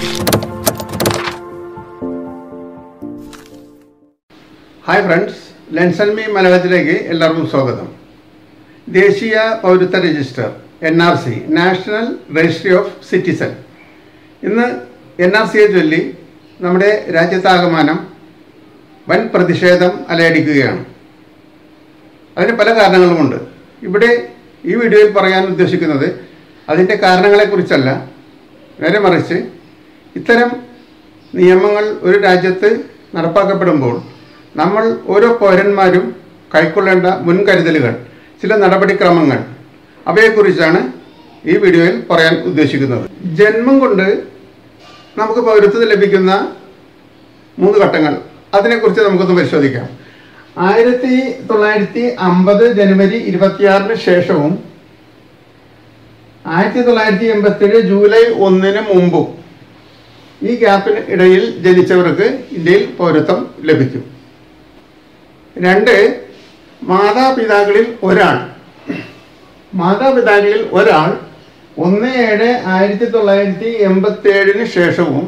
hi friends ലെൻസൺ me മലയാളത്തിലേക്ക് എല്ലാവർക്കും സ്വാഗതം ദേശീയ പൗരത്വ register N R C national registry of citizen ഇന്ന് എൻ ആർ സിയെ ചൊല്ലി നമ്മുടെ രാജ്യത്താകമാനം വൻ പ്രതിഷേധം അലയടിക്കുകയാണ് അതിന് പല കാരണങ്ങളുമുണ്ട് ഇവിടെ ഈ വീഡിയോയിൽ പറയാൻ ഉദ്ദേശിക്കുന്നത് അതിൻ്റെ കാരണങ്ങളെക്കുറിച്ചല്ല നേരെ മറിച്ച് ഇത്തരം നിയമങ്ങൾ ഒരു രാജ്യത്ത് നടപ്പാക്കപ്പെടുമ്പോൾ നമ്മൾ ഓരോ പൗരന്മാരും കൈക്കൊള്ളേണ്ട മുൻകരുതലുകൾ ചില നടപടിക്രമങ്ങൾ അവയെക്കുറിച്ചാണ് ഈ വീഡിയോയിൽ പറയാൻ ഉദ്ദേശിക്കുന്നത് ജന്മം കൊണ്ട് നമുക്ക് പൗരത്വം ലഭിക്കുന്ന മൂന്ന് ഘട്ടങ്ങൾ അതിനെക്കുറിച്ച് നമുക്കൊന്ന് പരിശോധിക്കാം ആയിരത്തി തൊള്ളായിരത്തി അമ്പത് ജനുവരി ഇരുപത്തിയാറിന് ശേഷവും ആയിരത്തി തൊള്ളായിരത്തി എൺപത്തേഴ് ജൂലൈ ഒന്നിന് മുമ്പും ഈ ഗ്യാപ്പിന് ഇടയിൽ ജനിച്ചവർക്ക് ഇന്ത്യയിൽ പൗരത്വം ലഭിക്കും രണ്ട് മാതാപിതാക്കളിൽ ഒരാൾ മാതാപിതാക്കളിൽ ഒരാൾ ഒന്ന് ഏഴ് ആയിരത്തി തൊള്ളായിരത്തി എൺപത്തി ഏഴിന് ശേഷവും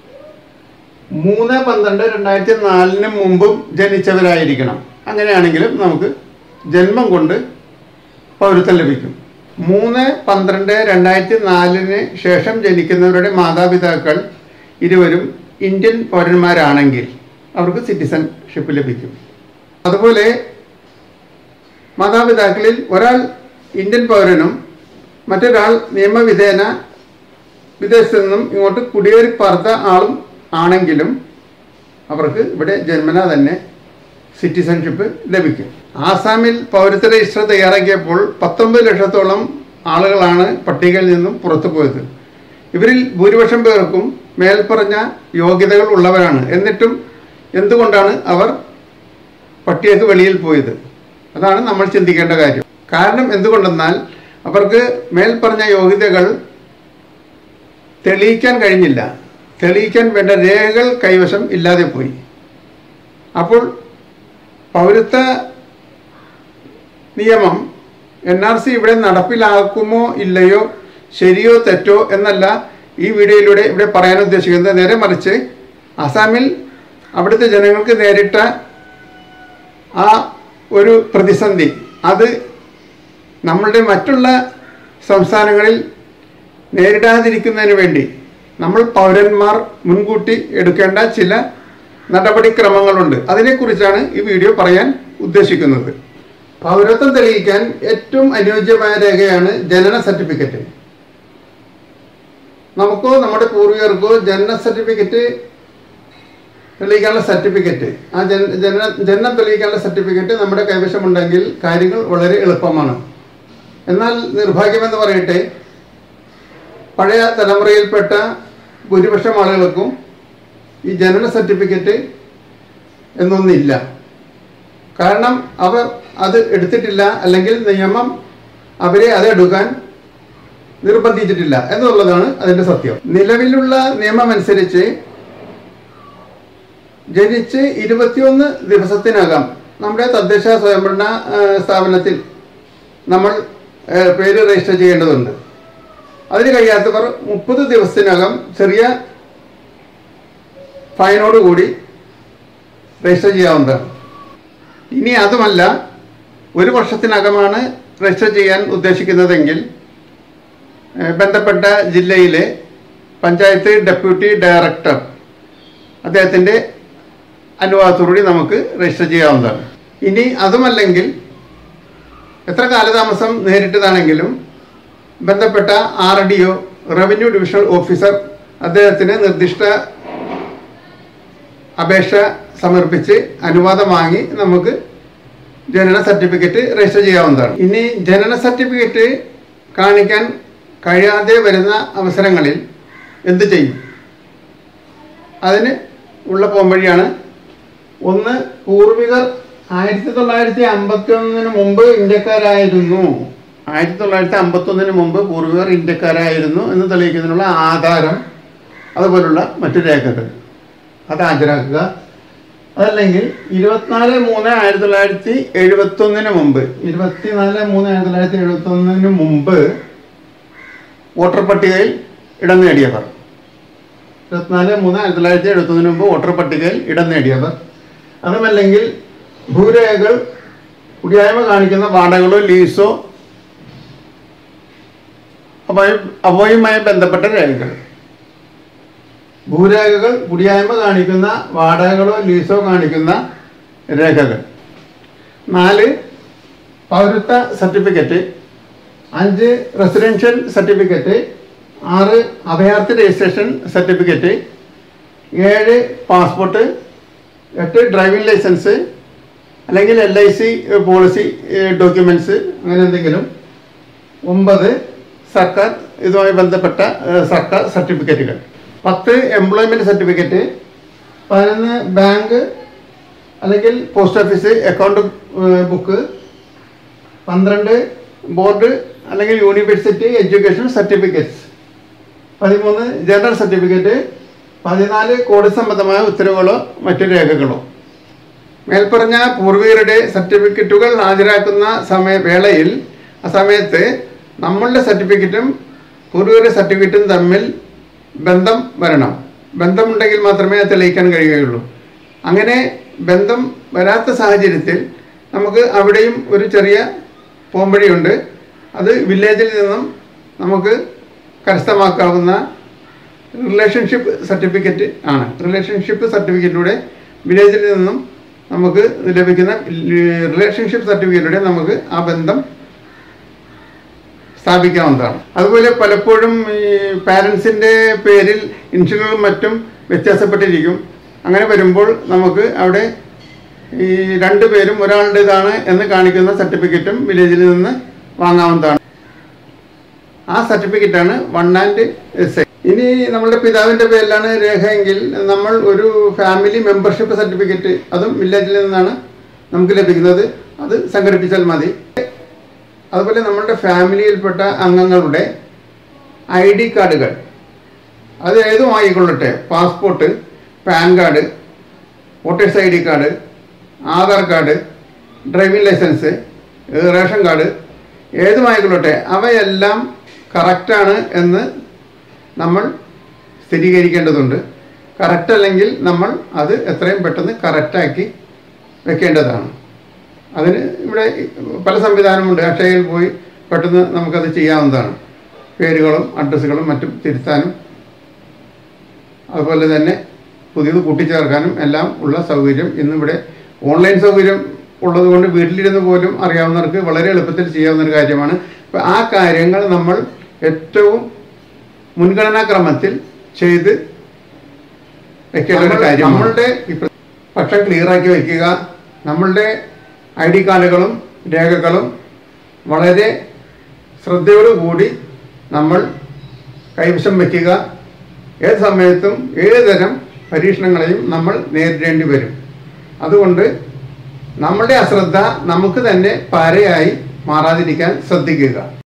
മൂന്ന് പന്ത്രണ്ട് രണ്ടായിരത്തി നാലിന് മുമ്പും ജനിച്ചവരായിരിക്കണം അങ്ങനെയാണെങ്കിലും നമുക്ക് ജന്മം കൊണ്ട് പൗരത്വം ലഭിക്കും മൂന്ന് പന്ത്രണ്ട് രണ്ടായിരത്തി നാലിന് ശേഷം ജനിക്കുന്നവരുടെ മാതാപിതാക്കൾ ഇരുവരും ഇന്ത്യൻ പൗരന്മാരാണെങ്കിൽ അവർക്ക് സിറ്റിസൺഷിപ്പ് ലഭിക്കും അതുപോലെ മാതാപിതാക്കളിൽ ഒരാൾ ഇന്ത്യൻ പൗരനും മറ്റൊരാൾ നിയമവിധേന വിദേശത്തു നിന്നും ഇങ്ങോട്ട് കുടിയേറി പാർത്ത ആളും ആണെങ്കിലും അവർക്ക് ഇവിടെ ജന്മന തന്നെ സിറ്റിസൺഷിപ്പ് ലഭിക്കും ആസാമിൽ പൗരത്വ രജിസ്റ്റർ തയ്യാറാക്കിയപ്പോൾ പത്തൊമ്പത് ലക്ഷത്തോളം ആളുകളാണ് പട്ടികയിൽ നിന്നും പുറത്തു പോയത് ഇവരിൽ ഭൂരിപക്ഷം പേർക്കും മേൽപ്പറഞ്ഞ യോഗ്യതകൾ ഉള്ളവരാണ് എന്നിട്ടും എന്തുകൊണ്ടാണ് അവർ പട്ടികക്ക് വെളിയിൽ പോയത് അതാണ് നമ്മൾ ചിന്തിക്കേണ്ട കാര്യം കാരണം എന്തുകൊണ്ടെന്നാൽ അവർക്ക് മേൽപ്പറഞ്ഞ യോഗ്യതകൾ തെളിയിക്കാൻ കഴിഞ്ഞില്ല തെളിയിക്കാൻ വേണ്ട രേഖകൾ കൈവശം ഇല്ലാതെ പോയി അപ്പോൾ പൗരത്വ നിയമം എൻ ആർ സി ഇവിടെ നടപ്പിലാക്കുമോ ഇല്ലയോ ശരിയോ തെറ്റോ എന്നല്ല ഈ വീഡിയോയിലൂടെ ഇവിടെ പറയാൻ ഉദ്ദേശിക്കുന്നത് നേരെ മറിച്ച് അസാമിൽ അവിടുത്തെ ജനങ്ങൾക്ക് നേരിട്ട ആ ഒരു പ്രതിസന്ധി അത് നമ്മളുടെ മറ്റുള്ള സംസ്ഥാനങ്ങളിൽ നേരിടാതിരിക്കുന്നതിന് വേണ്ടി നമ്മൾ പൗരന്മാർ മുൻകൂട്ടി എടുക്കേണ്ട ചില നടപടിക്രമങ്ങളുണ്ട് അതിനെക്കുറിച്ചാണ് ഈ വീഡിയോ പറയാൻ ഉദ്ദേശിക്കുന്നത് പൗരത്വം തെളിയിക്കാൻ ഏറ്റവും അനുയോജ്യമായ രേഖയാണ് ജനന സർട്ടിഫിക്കറ്റ് നമുക്കോ നമ്മുടെ പൂർവികർക്കോ ജനന സർട്ടിഫിക്കറ്റ് തെളിയിക്കാനുള്ള സർട്ടിഫിക്കറ്റ് ആ ജന ജനന ജനനം തെളിയിക്കാനുള്ള സർട്ടിഫിക്കറ്റ് നമ്മുടെ കൈവശമുണ്ടെങ്കിൽ കാര്യങ്ങൾ വളരെ എളുപ്പമാണ് എന്നാൽ നിർഭാഗ്യമെന്ന് പറയട്ടെ പഴയ തലമുറയിൽപ്പെട്ട ഭൂരിപക്ഷം ആളുകൾക്കും ഈ ജനന സർട്ടിഫിക്കറ്റ് എന്നൊന്നില്ല കാരണം അവർ അത് എടുത്തിട്ടില്ല അല്ലെങ്കിൽ നിയമം അവരെ അത് എടുക്കാൻ നിർബന്ധിച്ചിട്ടില്ല എന്നുള്ളതാണ് അതിൻ്റെ സത്യം നിലവിലുള്ള നിയമം അനുസരിച്ച് ജനിച്ച് ഇരുപത്തിയൊന്ന് ദിവസത്തിനകം നമ്മുടെ തദ്ദേശ സ്വയംഭരണ ആ, സ്ഥാപനത്തിൽ നമ്മൾ ആ, പേര് രജിസ്റ്റർ ചെയ്യേണ്ടതുണ്ട് അതിന് കഴിയാത്തവർ മുപ്പത് ദിവസത്തിനകം ചെറിയ ഫൈനോടുകൂടി രജിസ്റ്റർ ചെയ്യാവുന്നതാണ് ഇനി അതുമല്ല ഒരു വർഷത്തിനകമാണ് രജിസ്റ്റർ ചെയ്യാൻ ഉദ്ദേശിക്കുന്നതെങ്കിൽ ഏഹ്, ബന്ധപ്പെട്ട ജില്ലയിലെ പഞ്ചായത്ത് ഡെപ്യൂട്ടി ഡയറക്ടർ അദ്ദേഹത്തിൻ്റെ അനുവാദത്തോടുകൂടി നമുക്ക് രജിസ്റ്റർ ചെയ്യാവുന്നതാണ് ഇനി അതുമല്ലെങ്കിൽ എത്ര കാലതാമസം നേരിട്ടതാണെങ്കിലും ബന്ധപ്പെട്ട R D O revenue divisional officer അദ്ദേഹത്തിന് നിർദ്ദിഷ്ട അപേക്ഷ സമർപ്പിച്ച് അനുവാദം വാങ്ങി നമുക്ക് ജനന സർട്ടിഫിക്കറ്റ് രജിസ്റ്റർ ചെയ്യാവുന്നതാണ് ഇനി ജനന സർട്ടിഫിക്കറ്റ് കാണിക്കാൻ കഴിയാതെ വരുന്ന അവസരങ്ങളിൽ എന്ത് ചെയ്യും അതിന് ഉള്ള പോംവഴിയാണ് ഒന്ന് പൂർവികർ ആയിരത്തി തൊള്ളായിരത്തി അമ്പത്തി ഒന്നിന് മുമ്പ് ഇന്ത്യക്കാരായിരുന്നു ആയിരത്തി തൊള്ളായിരത്തി അമ്പത്തി ഒന്നിന് മുമ്പ് പൂർവികർ ഇന്ത്യക്കാരായിരുന്നു എന്ന് തെളിയിക്കുന്നതിനുള്ള ആധാരം അതുപോലുള്ള മറ്റു രേഖകൾ അത് ഹാജരാക്കുക അതല്ലെങ്കിൽ ഇരുപത്തിനാല് മൂന്ന് ആയിരത്തി തൊള്ളായിരത്തി എഴുപത്തി ഒന്നിന് മുമ്പ് ഇരുപത്തിനാല് മൂന്ന് ആയിരത്തി തൊള്ളായിരത്തി എഴുപത്തി ഒന്നിന് മുമ്പ് വോട്ടർ പട്ടികയിൽ ഇടം നേടിയവർ ഇരുപത്തിനാല് മൂന്ന് ആയിരത്തി തൊള്ളായിരത്തി എഴുപത്തൊന്നിന് മുമ്പ് വോട്ടർ പട്ടികയിൽ ഇടം നേടിയവർ അതുമല്ലെങ്കിൽ ഭൂരേഖകൾ കുടിയായ്മ കാണിക്കുന്ന വാടകളോ ലീസോ അവയും അവയുമായി ബന്ധപ്പെട്ട രേഖകൾ ഭൂരേഖകൾ കുടിയായ്മ കാണിക്കുന്ന വാടകകളോ ലീസോ കാണിക്കുന്ന രേഖകൾ നാല് പൗരത്വ സർട്ടിഫിക്കറ്റ് അഞ്ച് റെസിഡൻഷ്യൽ സർട്ടിഫിക്കറ്റ് ആറ് അഭയാർത്ഥി രജിസ്ട്രേഷൻ സർട്ടിഫിക്കറ്റ് ഏഴ് പാസ്പോർട്ട് എട്ട് ഡ്രൈവിംഗ് ലൈസൻസ് അല്ലെങ്കിൽ L I C policy documents അങ്ങനെ എന്തെങ്കിലും ഒമ്പത് സർക്കാർ ഇതുമായി ബന്ധപ്പെട്ട ഏഹ്, സർക്കാർ സർട്ടിഫിക്കറ്റുകൾ പത്ത് എംപ്ലോയ്മെൻറ്റ് സർട്ടിഫിക്കറ്റ് പതിനൊന്ന് ബാങ്ക് അല്ലെങ്കിൽ പോസ്റ്റ് ഓഫീസ് അക്കൗണ്ട് ഏഹ്, ബുക്ക് പന്ത്രണ്ട് ബോർഡ് അല്ലെങ്കിൽ യൂണിവേഴ്സിറ്റി എഡ്യൂക്കേഷൻ സർട്ടിഫിക്കറ്റ്സ് പതിമൂന്ന് ജനറൽ സർട്ടിഫിക്കറ്റ് പതിനാല് കോടി സംബന്ധമായ ഉത്തരവുകളോ മറ്റു രേഖകളോ മേൽപ്പറഞ്ഞ പൂർവികരുടെ സർട്ടിഫിക്കറ്റുകൾ ഹാജരാക്കുന്ന സമയ വേളയിൽ ആ സമയത്ത് നമ്മളുടെ സർട്ടിഫിക്കറ്റും പൂർവികരുടെ സർട്ടിഫിക്കറ്റും തമ്മിൽ ബന്ധം വരണം ബന്ധമുണ്ടെങ്കിൽ മാത്രമേ അത് തെളിയിക്കാൻ കഴിയുകയുള്ളൂ അങ്ങനെ ബന്ധം വരാത്ത സാഹചര്യത്തിൽ നമുക്ക് അവിടെയും ഒരു ചെറിയ പോംവഴിയുണ്ട് അത് വില്ലേജിൽ നിന്നും നമുക്ക് കരസ്ഥമാക്കാവുന്ന റിലേഷൻഷിപ്പ് സർട്ടിഫിക്കറ്റ് ആണ് റിലേഷൻഷിപ്പ് സർട്ടിഫിക്കറ്റിലൂടെ വില്ലേജിൽ നിന്നും നമുക്ക് ലഭിക്കുന്ന റിലേഷൻഷിപ്പ് സർട്ടിഫിക്കറ്റിലൂടെ നമുക്ക് ആ ബന്ധം സ്ഥാപിക്കാവുന്നതാണ് അതുപോലെ പലപ്പോഴും ഈ പാരൻസിൻ്റെ പേരിൽ ഇൻഷുറൻസും മറ്റും വ്യത്യാസപ്പെട്ടിരിക്കും അങ്ങനെ വരുമ്പോൾ നമുക്ക് അവിടെ ഈ രണ്ട് പേരും ഒരാളുടേതാണ് എന്ന് കാണിക്കുന്ന സർട്ടിഫിക്കറ്റും വില്ലേജിൽ നിന്ന് വാങ്ങാവുന്നതാണ് ആ സർട്ടിഫിക്കറ്റാണ് വൺ ആൻഡ് എസ് ഇനി നമ്മളുടെ പിതാവിൻ്റെ പേരിലാണ് രേഖയെങ്കിൽ നമ്മൾ ഒരു ഫാമിലി മെമ്പർഷിപ്പ് സർട്ടിഫിക്കറ്റ് അതും വില്ലേജിൽ നിന്നാണ് നമുക്ക് ലഭിക്കുന്നത് അത് സംഘടിപ്പിച്ചാൽ മതി അതുപോലെ നമ്മളുടെ ഫാമിലിയിൽപ്പെട്ട അംഗങ്ങളുടെ ഐ ഡി കാർഡുകൾ അത് ഏതും ആയിക്കൊള്ളട്ടെ passport PAN card voter's I D card Aadhaar card driving licence ഏഹ് റേഷൻ കാർഡ് ഏതുമായിക്കൊള്ളട്ടെ അവയെല്ലാം കറക്റ്റാണ് എന്ന് നമ്മൾ സ്ഥിരീകരിക്കേണ്ടതുണ്ട് കറക്റ്റ് അല്ലെങ്കിൽ നമ്മൾ അത് എത്രയും പെട്ടെന്ന് കറക്റ്റാക്കി വെക്കേണ്ടതാണ് അതിന് ഇവിടെ പല സംവിധാനമുണ്ട് അക്ഷയയിൽ പോയി പെട്ടെന്ന് നമുക്കത് ചെയ്യാവുന്നതാണ് പേരുകളും അഡ്രസ്സുകളും മറ്റും തിരുത്താനും അതുപോലെ തന്നെ പുതിയത് കൂട്ടിച്ചേർക്കാനും എല്ലാം ഉള്ള സൗകര്യം ഇന്നിവിടെ ഓൺലൈൻ സൗകര്യം ഉള്ളതുകൊണ്ട് വീട്ടിലിരുന്ന് പോലും അറിയാവുന്നവർക്ക് വളരെ എളുപ്പത്തിൽ ചെയ്യാവുന്ന ഒരു കാര്യമാണ് അപ്പോൾ ആ കാര്യങ്ങൾ നമ്മൾ ഏറ്റവും മുൻഗണനാക്രമത്തിൽ ചെയ്ത് വെക്കേണ്ട ഒരു കാര്യം നമ്മളുടെ ഇപ്പ- പക്ഷം ക്ലിയറാക്കി വെക്കുക നമ്മളുടെ ഐ ഡി കാർഡുകളും രേഖകളും വളരെ ശ്രദ്ധയോടുകൂടി നമ്മൾ കൈവശം വയ്ക്കുക ഏത് സമയത്തും ഏത് തരം പരീക്ഷണങ്ങളെയും നമ്മൾ നേരിടേണ്ടി വരും അതുകൊണ്ട് നമ്മളുടെ അശ്രദ്ധ നമുക്ക് തന്നെ പാരയായി മാറാതിരിക്കാൻ ശ്രദ്ധിക്കുക